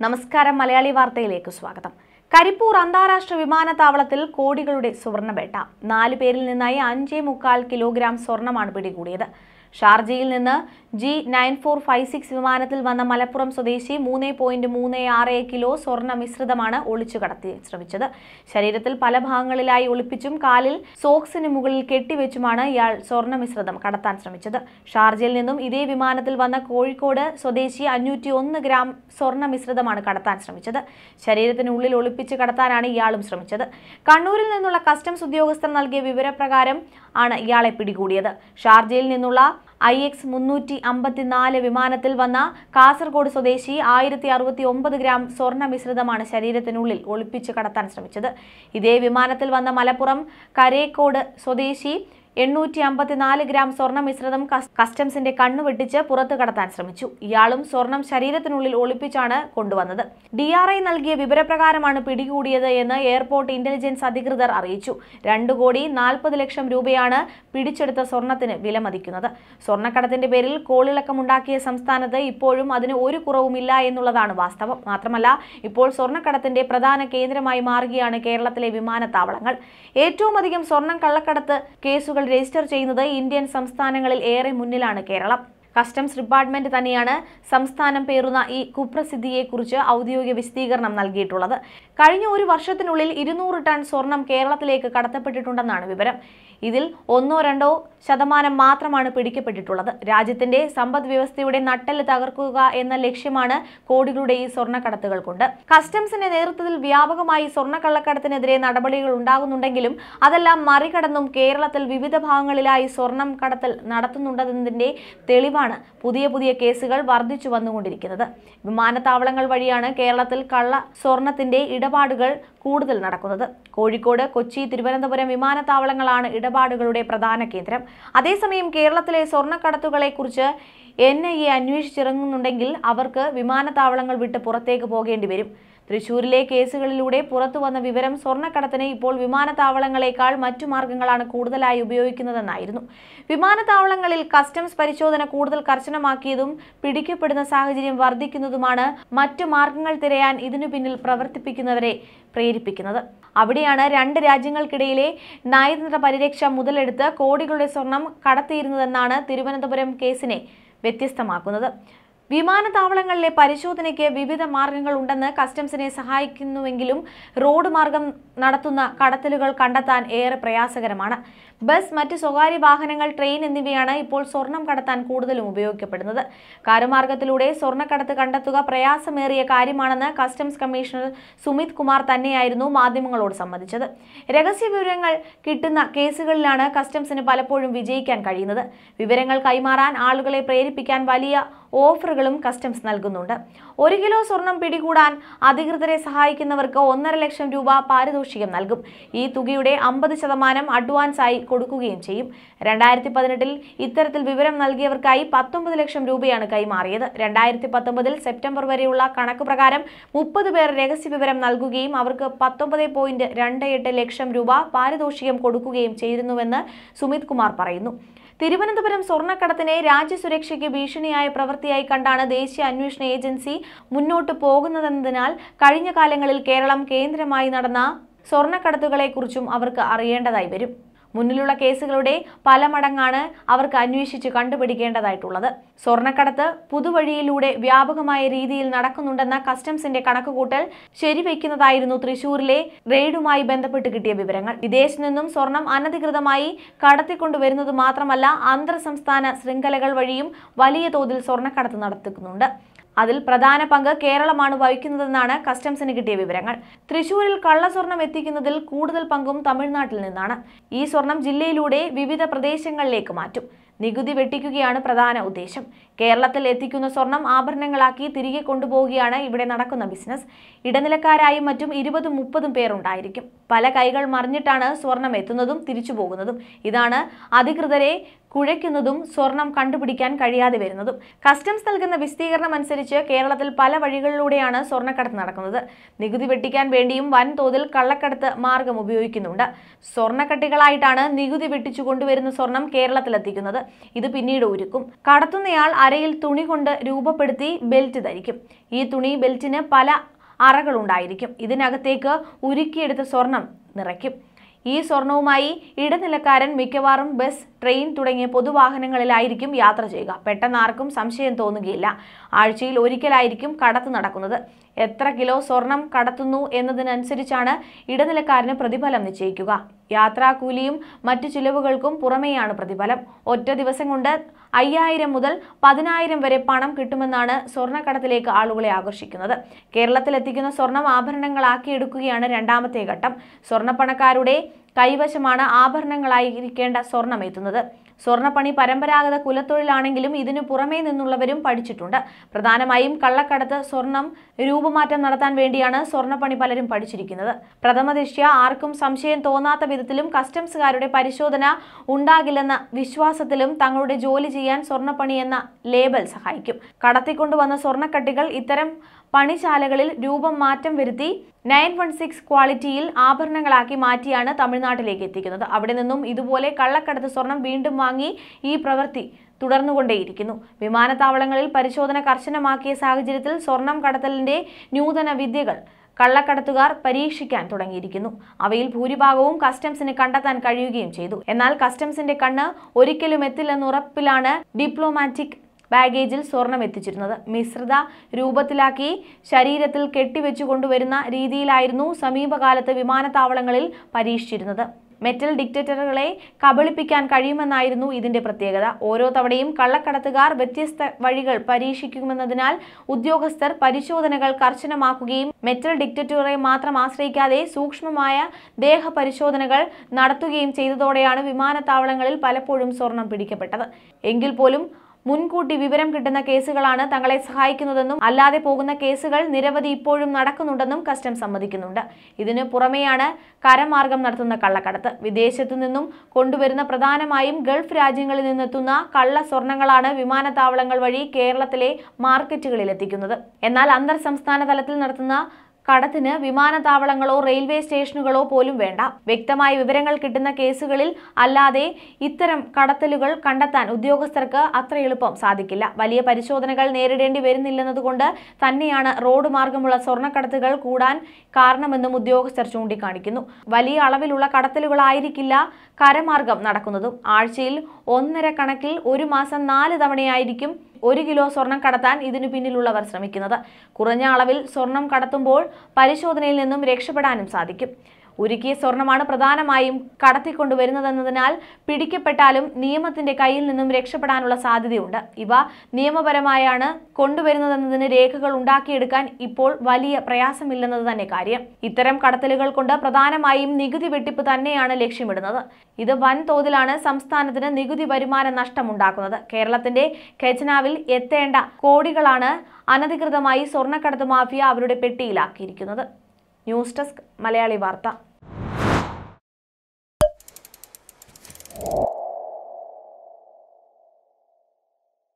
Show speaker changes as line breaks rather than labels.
നമസ്കാരം മലയാളി വാർത്തയിലേക്ക് സ്വാഗതം കരിപ്പൂർ അന്താരാഷ്ട്ര വിമാനത്താവളത്തിൽ കോടികളുടെ സ്വർണ്ണവേട്ട നാല് പേരിൽ നിന്നായി അഞ്ചേ മുക്കാൽ കിലോഗ്രാം സ്വർണമാണ് പിടികൂടിയത് ഷാർജയിൽ നിന്ന് G nine four five six വിമാനത്തിൽ വന്ന മലപ്പുറം സ്വദേശി മൂന്ന് പോയിന്റ് മൂന്ന് ആറ് കിലോ സ്വർണ്ണ മിശ്രിതമാണ് ഒളിച്ചു കടത്തി ശ്രമിച്ചത് ശരീരത്തിൽ പല ഭാഗങ്ങളിലായി ഒളിപ്പിച്ചും കാലിൽ സോക്സിന് മുകളിൽ കെട്ടിവെച്ചുമാണ് ഇയാൾ സ്വർണ്ണ മിശ്രിതം കടത്താൻ ശ്രമിച്ചത് ഷാർജയിൽ നിന്നും ഇതേ വിമാനത്തിൽ വന്ന കോഴിക്കോട് സ്വദേശി അഞ്ഞൂറ്റി ഒന്ന് ഗ്രാം സ്വർണ്ണ മിശ്രിതമാണ് കടത്താൻ ശ്രമിച്ചത് ശരീരത്തിനുള്ളിൽ ഒളിപ്പിച്ച് കടത്താനാണ് ഇയാളും ശ്രമിച്ചത് കണ്ണൂരിൽ നിന്നുള്ള കസ്റ്റംസ് ഉദ്യോഗസ്ഥർ നൽകിയ വിവരപ്രകാരം ആണ് ഇയാളെ പിടികൂടിയത് ഷാർജയിൽ നിന്നുള്ള ഐ എക്സ് മുന്നൂറ്റി അമ്പത്തിനാല് വിമാനത്തിൽ വന്ന കാസർഗോഡ് സ്വദേശി ആയിരത്തി അറുപത്തി ഒമ്പത് ഗ്രാം സ്വർണ്ണ മിശ്രിതമാണ് ശരീരത്തിനുള്ളിൽ ഒളിപ്പിച്ച് കടത്താൻ ശ്രമിച്ചത് ഇതേ വിമാനത്തിൽ വന്ന മലപ്പുറം കരേക്കോട് സ്വദേശി എണ്ണൂറ്റി അമ്പത്തിനാല് ഗ്രാം സ്വർണ്ണ മിശ്രിതം കസ്- കസ്റ്റംസിന്റെ കണ്ണു വെട്ടിച്ച് പുറത്തു കടത്താൻ ശ്രമിച്ചു ഇയാളും സ്വർണം ശരീരത്തിനുള്ളിൽ ഒളിപ്പിച്ചാണ് കൊണ്ടുവന്നത് ഡി ആർ ഐ നൽകിയ വിവരപ്രകാരമാണ് പിടികൂടിയത് എന്ന് എയർപോർട്ട് ഇന്റലിജൻസ് അധികൃതർ അറിയിച്ചു രണ്ടു കോടി നാൽപ്പത് ലക്ഷം രൂപയാണ് പിടിച്ചെടുത്ത സ്വർണത്തിന് വിലമതിക്കുന്നത് സ്വർണ്ണക്കടത്തിന്റെ പേരിൽ കോളിളക്കമുണ്ടാക്കിയ സംസ്ഥാനത്ത് ഇപ്പോഴും അതിന് ഒരു കുറവുമില്ല എന്നുള്ളതാണ് വാസ്തവം മാത്രമല്ല ഇപ്പോൾ സ്വർണ്ണക്കടത്തിന്റെ പ്രധാന കേന്ദ്രമായി മാറുകയാണ് കേരളത്തിലെ വിമാനത്താവളങ്ങൾ ഏറ്റവും അധികം സ്വർണം കള്ളക്കടത്ത് കേസുകൾ രജിസ്റ്റർ ചെയ്യുന്നത് ഇന്ത്യൻ സംസ്ഥാനങ്ങളിൽ ഏറെ മുന്നിലാണ് കേരളം കസ്റ്റംസ് ഡിപ്പാർട്ട്മെന്റ് തന്നെയാണ് സംസ്ഥാനം പേറുന്ന ഈ കുപ്രസിദ്ധിയെക്കുറിച്ച് ഔദ്യോഗിക വിശദീകരണം നൽകിയിട്ടുള്ളത് കഴിഞ്ഞ ഒരു വർഷത്തിനുള്ളിൽ ഇരുന്നൂറ് ടൺ സ്വർണം കേരളത്തിലേക്ക് കടത്തപ്പെട്ടിട്ടുണ്ടെന്നാണ് വിവരം ഇതിൽ ഒന്നോ രണ്ടോ ശതമാനം മാത്രമാണ് പിടിക്കപ്പെട്ടിട്ടുള്ളത് രാജ്യത്തിന്റെ സമ്പദ് വ്യവസ്ഥയുടെ നട്ടെല്ല് തകർക്കുക എന്ന ലക്ഷ്യമാണ് കോടികളുടെ ഈ സ്വർണ്ണക്കടത്തുകൾ കൊണ്ട് കസ്റ്റംസിന്റെ നേതൃത്വത്തിൽ വ്യാപകമായി സ്വർണ്ണക്കള്ളക്കടത്തിനെതിരെ നടപടികൾ ഉണ്ടാകുന്നുണ്ടെങ്കിലും അതെല്ലാം മറികടന്നും കേരളത്തിൽ വിവിധ ഭാഗങ്ങളിലായി സ്വർണം കടത്തൽ നടത്തുന്നുണ്ടെന്നതിന്റെ തെളിവാണ് പുതിയ പുതിയ കേസുകൾ വർദ്ധിച്ചു വന്നുകൊണ്ടിരിക്കുന്നത് വിമാനത്താവളങ്ങൾ വഴിയാണ് കേരളത്തിൽ കള്ള സ്വർണത്തിന്റെ ഇടപാടുകൾ കൂടുതൽ നടക്കുന്നത് കോഴിക്കോട് കൊച്ചി തിരുവനന്തപുരം വിമാനത്താവളങ്ങളാണ് ഇടപാടുകളുടെ പ്രധാന കേന്ദ്രം അതേസമയം കേരളത്തിലെ സ്വർണ്ണക്കടത്തുകളെക്കുറിച്ച് എൻ ഐ എ അന്വേഷിച്ചിറങ്ങുന്നുണ്ടെങ്കിൽ അവർക്ക് വിമാനത്താവളങ്ങൾ വിട്ട് പുറത്തേക്ക് പോകേണ്ടി വരും തൃശൂരിലെ കേസുകളിലൂടെ പുറത്തു വന്ന വിവരം സ്വർണ്ണക്കടത്തിന് ഇപ്പോൾ വിമാനത്താവളങ്ങളെക്കാൾ മറ്റു മാർഗങ്ങളാണ് കൂടുതലായി ഉപയോഗിക്കുന്നതെന്നായിരുന്നു വിമാനത്താവളങ്ങളിൽ കസ്റ്റംസ് പരിശോധന കൂടുതൽ കർശനമാക്കിയതും പിടിക്കപ്പെടുന്ന സാഹചര്യം വർദ്ധിക്കുന്നതുമാണ് മറ്റു മാർഗങ്ങൾ തിരയാൻ ഇതിനു പിന്നിൽ പ്രവർത്തിപ്പിക്കുന്നവരെ പ്രേരിപ്പിക്കുന്നത് അവിടെയാണ് രണ്ട് രാജ്യങ്ങൾക്കിടയിലെ നയതന്ത്ര പരിരക്ഷ മുതലെടുത്ത് കോടികളുടെ സ്വർണം കടത്തിയിരുന്നതെന്നാണ് തിരുവനന്തപുരം കേസിനെ വ്യത്യസ്തമാക്കുന്നത് വിമാനത്താവളങ്ങളിലെ പരിശോധനയ്ക്ക് വിവിധ മാർഗങ്ങൾ ഉണ്ടെന്ന് കസ്റ്റംസിനെ സഹായിക്കുന്നുവെങ്കിലും റോഡ് മാർഗം നടത്തുന്ന കടത്തലുകൾ കണ്ടെത്താൻ ഏറെ പ്രയാസകരമാണ് ബസ് മറ്റ് സ്വകാര്യ വാഹനങ്ങൾ ട്രെയിൻ എന്നിവയാണ് ഇപ്പോൾ സ്വർണം കടത്താൻ കൂടുതലും ഉപയോഗിക്കപ്പെടുന്നത് കാരുമാർഗത്തിലൂടെ സ്വർണ്ണക്കടത്ത് കണ്ടെത്തുക പ്രയാസമേറിയ കാര്യമാണെന്ന് കസ്റ്റംസ് കമ്മീഷണർ സുമിത് കുമാർ തന്നെയായിരുന്നു മാധ്യമങ്ങളോട് സമ്മതിച്ചത് രഹസ്യ വിവരങ്ങൾ കിട്ടുന്ന കേസുകളിലാണ് കസ്റ്റംസിന് പലപ്പോഴും വിജയിക്കാൻ കഴിയുന്നത് വിവരങ്ങൾ കൈമാറാൻ ആളുകളെ പ്രേരിപ്പിക്കാൻ വലിയ ഓഫറുകളും കസ്റ്റംസ് നൽകുന്നുണ്ട് ഒരു കിലോ സ്വർണം പിടികൂടാൻ അധികൃതരെ സഹായിക്കുന്നവർക്ക് ഒന്നര ലക്ഷം രൂപ പാരിതോഷികം നൽകും ഈ തുകയുടെ അമ്പത് ശതമാനം അഡ്വാൻസായി കൊടുക്കുകയും ചെയ്യും രണ്ടായിരത്തി പതിനെട്ടിൽ ഇത്തരത്തിൽ വിവരം നൽകിയവർക്കായി പത്തൊമ്പത് ലക്ഷം രൂപയാണ് കൈമാറിയത് രണ്ടായിരത്തി പത്തൊമ്പതിൽ സെപ്റ്റംബർ വരെയുള്ള കണക്ക് പ്രകാരം മുപ്പത് പേർ രഹസ്യ വിവരം നൽകുകയും അവർക്ക് പത്തൊമ്പത് പോയിന്റ് രണ്ട് എട്ട് ലക്ഷം രൂപ പാരിതോഷികം കൊടുക്കുകയും ചെയ്തിരുന്നുവെന്ന് സുമിത് കുമാർ പറയുന്നു തിരുവനന്തപുരം സ്വർണ്ണക്കടത്തിനെ രാജ്യസുരക്ഷയ്ക്ക് ഭീഷണിയായ പ്രവൃത്തിയായി കണ്ടാണ് ദേശീയ അന്വേഷണ ഏജൻസി മുന്നോട്ട് പോകുന്നതെന്നതിനാൽ കഴിഞ്ഞ കാലങ്ങളിൽ കേരളം കേന്ദ്രമായി നടന്ന സ്വർണ്ണക്കടത്തുകളെക്കുറിച്ചും അവർക്ക് അറിയേണ്ടതായി വരും മുന്നിലുള്ള കേസുകളുടെ പല മടങ്ങാണ് അവർക്ക് അന്വേഷിച്ച് കണ്ടുപിടിക്കേണ്ടതായിട്ടുള്ളത് സ്വർണ്ണക്കടത്ത് പുതുവഴിയിലൂടെ വ്യാപകമായ രീതിയിൽ നടക്കുന്നുണ്ടെന്ന കസ്റ്റംസിന്റെ കണക്കുകൂട്ടൽ ശരിവെക്കുന്നതായിരുന്നു തൃശൂരിലെ റെയ്ഡുമായി ബന്ധപ്പെട്ട് കിട്ടിയ വിവരങ്ങൾ വിദേശത്തു നിന്നും സ്വർണം അനധികൃതമായി കടത്തിക്കൊണ്ടുവരുന്നത് മാത്രമല്ല അന്തർ സംസ്ഥാന ശൃംഖലകൾ വഴിയും വലിയ തോതിൽ സ്വർണ്ണക്കടത്ത് നടത്തുന്നുണ്ട് അതിൽ പ്രധാന പങ്ക് കേരളമാണ് വഹിക്കുന്നതെന്നാണ് കസ്റ്റംസിന് കിട്ടിയ വിവരങ്ങൾ തൃശൂരിൽ കള്ളസ്വർണം എത്തിക്കുന്നതിൽ കൂടുതൽ പങ്കും തമിഴ്നാട്ടിൽ നിന്നാണ് ഈ സ്വർണം ജില്ലയിലൂടെ വിവിധ പ്രദേശങ്ങളിലേക്ക് മാറ്റും നികുതി വെട്ടിക്കുകയാണ് പ്രധാന ഉദ്ദേശം കേരളത്തിൽ എത്തിക്കുന്ന സ്വർണം ആഭരണങ്ങളാക്കി തിരികെ കൊണ്ടുപോവുകയാണ് ഇവിടെ നടക്കുന്ന ബിസിനസ് ഇടനിലക്കാരായും മറ്റും ഇരുപതും മുപ്പതും പേരുണ്ടായിരിക്കും പല കൈകൾ മറിഞ്ഞിട്ടാണ് സ്വർണം എത്തുന്നതും തിരിച്ചു പോകുന്നതും ഇതാണ് അധികൃതരെ കുഴയ്ക്കുന്നതും സ്വർണം കണ്ടുപിടിക്കാൻ കഴിയാതെ വരുന്നതും കസ്റ്റംസ് നൽകുന്ന വിശദീകരണം അനുസരിച്ച് കേരളത്തിൽ പല വഴികളിലൂടെയാണ് സ്വർണ്ണക്കടത്ത് നടക്കുന്നത് നികുതി വെട്ടിക്കാൻ വേണ്ടിയും വൻതോതിൽ കള്ളക്കടത്ത് മാർഗം ഉപയോഗിക്കുന്നുണ്ട് സ്വർണ്ണക്കട്ടികളായിട്ടാണ് നികുതി വെട്ടിച്ചു കൊണ്ടുവരുന്ന സ്വർണം കേരളത്തിലെത്തിക്കുന്നത് ഇത് പിന്നീട് ഉരുക്കും കടത്തുന്നയാൾ അരയിൽ തുണി കൊണ്ട് രൂപപ്പെടുത്തി ബെൽറ്റ് ധരിക്കും ഈ തുണി ബെൽറ്റിന് പല അറകളുണ്ടായിരിക്കും ഇതിനകത്തേക്ക് ഉരുക്കിയെടുത്ത സ്വർണം നിറയ്ക്കും ഈ സ്വർണവുമായി ഇടനിലക്കാരൻ മിക്കവാറും ബസ് ട്രെയിൻ തുടങ്ങിയ പൊതുവാഹനങ്ങളിലായിരിക്കും യാത്ര ചെയ്യുക പെട്ടെന്ന് ആർക്കും സംശയം തോന്നുകയില്ല ആഴ്ചയിൽ ഒരിക്കലായിരിക്കും കടത്ത് നടക്കുന്നത് എത്ര കിലോ സ്വർണം കടത്തുന്നു എന്നതിനനുസരിച്ചാണ് ഇടനിലക്കാരന് പ്രതിഫലം നിശ്ചയിക്കുക യാത്രാക്കൂലിയും മറ്റു ചിലവുകൾക്കും പുറമെയാണ് പ്രതിഫലം ഒറ്റ ദിവസം കൊണ്ട് അയ്യായിരം മുതൽ പതിനായിരം വരെ പണം കിട്ടുമെന്നാണ് സ്വർണ്ണക്കടത്തിലേക്ക് ആളുകളെ ആകർഷിക്കുന്നത് കേരളത്തിൽ എത്തിക്കുന്ന സ്വർണം ആഭരണങ്ങളാക്കിയെടുക്കുകയാണ് രണ്ടാമത്തെ ഘട്ടം സ്വർണ്ണപ്പണക്കാരുടെ കൈവശമാണ് ആഭരണങ്ങളായിരിക്കേണ്ട സ്വർണം എത്തുന്നത് സ്വർണ്ണപ്പണി പരമ്പരാഗത കുലത്തൊഴിലാണെങ്കിലും ഇതിനു പുറമേ നിന്നുള്ളവരും പഠിച്ചിട്ടുണ്ട് പ്രധാനമായും കള്ളക്കടത്ത് സ്വർണം രൂപമാറ്റം നടത്താൻ വേണ്ടിയാണ് സ്വർണ്ണപ്പണി പലരും പഠിച്ചിരിക്കുന്നത് പ്രഥമദൃഷ്ട്യ ആർക്കും സംശയം തോന്നാത്ത വിധത്തിലും കസ്റ്റംസുകാരുടെ പരിശോധന ഉണ്ടാകില്ലെന്ന വിശ്വാസത്തിലും തങ്ങളുടെ ജോലി ചെയ്യാൻ സ്വർണ്ണപ്പണി എന്ന ലേബൽ സഹായിക്കും കടത്തിക്കൊണ്ടുവന്ന സ്വർണ്ണക്കട്ടികൾ ഇത്തരം പണിശാലകളിൽ രൂപം മാറ്റം വരുത്തി നയൻ വൺ സിക്സ് ക്വാളിറ്റിയിൽ ആഭരണങ്ങളാക്കി മാറ്റിയാണ് തമിഴ്നാട്ടിലേക്ക് എത്തിക്കുന്നത് അവിടെ നിന്നും ഇതുപോലെ കള്ളക്കടത്ത് സ്വർണം വീണ്ടും വാങ്ങി ഈ പ്രവൃത്തി തുടർന്നുകൊണ്ടേയിരിക്കുന്നു വിമാനത്താവളങ്ങളിൽ പരിശോധന കർശനമാക്കിയ സാഹചര്യത്തിൽ സ്വർണം കടത്തലിന്റെ നൂതന വിദ്യകൾ കള്ളക്കടത്തുകാർ പരീക്ഷിക്കാൻ തുടങ്ങിയിരിക്കുന്നു അവയിൽ ഭൂരിഭാഗവും കസ്റ്റംസിന് കണ്ടെത്താൻ കഴിയുകയും ചെയ്തു എന്നാൽ കസ്റ്റംസിന്റെ കണ്ണ് ഒരിക്കലും എത്തില്ലെന്ന ഉറപ്പിലാണ് ഡിപ്ലോമാറ്റിക് ബാഗേജിൽ സ്വർണം എത്തിച്ചിരുന്നത് മിശ്രിത രൂപത്തിലാക്കി ശരീരത്തിൽ കെട്ടിവെച്ചു കൊണ്ടുവരുന്ന രീതിയിലായിരുന്നു സമീപകാലത്ത് വിമാനത്താവളങ്ങളിൽ പരീക്ഷിച്ചിരുന്നത് മെറ്റൽ ഡിക്റ്റേറ്ററുകളെ കബളിപ്പിക്കാൻ കഴിയുമെന്നായിരുന്നു ഇതിന്റെ പ്രത്യേകത ഓരോ തവണയും കള്ളക്കടത്തുകാർ വ്യത്യസ്ത വഴികൾ പരീക്ഷിക്കുമെന്നതിനാൽ ഉദ്യോഗസ്ഥർ പരിശോധനകൾ കർശനമാക്കുകയും മെറ്റൽ ഡിക്റ്റേറ്ററെ മാത്രം ആശ്രയിക്കാതെ സൂക്ഷ്മമായ ദേഹ പരിശോധനകൾ നടത്തുകയും ചെയ്തതോടെയാണ് വിമാനത്താവളങ്ങളിൽ പലപ്പോഴും സ്വർണം പിടിക്കപ്പെട്ടത് എങ്കിൽ പോലും മുൻകൂട്ടി വിവരം കിട്ടുന്ന കേസുകളാണ് തങ്ങളെ സഹായിക്കുന്നതെന്നും അല്ലാതെ പോകുന്ന കേസുകൾ നിരവധി ഇപ്പോഴും നടക്കുന്നുണ്ടെന്നും കസ്റ്റംസ് സമ്മതിക്കുന്നുണ്ട് ഇതിന് പുറമെയാണ് കരമാർഗം നടത്തുന്ന കള്ളക്കടത്ത് വിദേശത്തു നിന്നും കൊണ്ടുവരുന്ന പ്രധാനമായും ഗൾഫ് രാജ്യങ്ങളിൽ നിന്നെത്തുന്ന കള്ള സ്വർണങ്ങളാണ് വിമാനത്താവളങ്ങൾ വഴി കേരളത്തിലെ മാർക്കറ്റുകളിൽ എത്തിക്കുന്നത് എന്നാൽ അന്തർ സംസ്ഥാന തലത്തിൽ നടത്തുന്ന കടത്തിന് വിമാനത്താവളങ്ങളോ റെയിൽവേ സ്റ്റേഷനുകളോ പോലും വേണ്ട വ്യക്തമായ വിവരങ്ങൾ കിട്ടുന്ന കേസുകളിൽ അല്ലാതെ ഇത്തരം കടത്തലുകൾ കണ്ടെത്താൻ ഉദ്യോഗസ്ഥർക്ക് അത്ര എളുപ്പം സാധിക്കില്ല വലിയ പരിശോധനകൾ നേരിടേണ്ടി വരുന്നില്ലെന്നതുകൊണ്ട് തന്നെയാണ് റോഡ് മാർഗമുള്ള സ്വർണ്ണക്കടത്തുകൾ കൂടാൻ കാരണമെന്നും ഉദ്യോഗസ്ഥർ ചൂണ്ടിക്കാണിക്കുന്നു വലിയ അളവിലുള്ള കടത്തലുകളായിരിക്കില്ല കരമാർഗം നടക്കുന്നതും ആഴ്ചയിൽ ഒന്നര കണക്കിൽ ഒരു മാസം നാല് തവണയായിരിക്കും ഒരു കിലോ സ്വർണം കടത്താൻ ഇതിനു പിന്നിലുള്ളവർ ശ്രമിക്കുന്നത് കുറഞ്ഞ അളവിൽ സ്വർണം കടത്തുമ്പോൾ പരിശോധനയിൽ നിന്നും രക്ഷപ്പെടാനും സാധിക്കും ഉരുക്കിയ സ്വർണമാണ് പ്രധാനമായും കടത്തിക്കൊണ്ടുവരുന്നതെന്നതിനാൽ പിടിക്കപ്പെട്ടാലും നിയമത്തിന്റെ കയ്യിൽ നിന്നും രക്ഷപ്പെടാനുള്ള സാധ്യതയുണ്ട് ഇവ നിയമപരമായാണ് കൊണ്ടുവരുന്നതെന്നതിന് രേഖകൾ ഉണ്ടാക്കിയെടുക്കാൻ ഇപ്പോൾ വലിയ പ്രയാസമില്ലെന്നത് തന്നെ കാര്യം ഇത്തരം കടത്തലുകൾ കൊണ്ട് പ്രധാനമായും നികുതി വെട്ടിപ്പ് തന്നെയാണ് ലക്ഷ്യമിടുന്നത് ഇത് വൻതോതിലാണ് സംസ്ഥാനത്തിന് നികുതി വരുമാന നഷ്ടമുണ്ടാക്കുന്നത് കേരളത്തിന്റെ ഖജനാവിൽ എത്തേണ്ട കോടികളാണ് അനധികൃതമായി സ്വർണ്ണക്കടത്ത് മാഫിയ അവരുടെ പെട്ടിയിലാക്കിയിരിക്കുന്നത് ന്യൂസ് ഡെസ്ക് മലയാളി വാർത്ത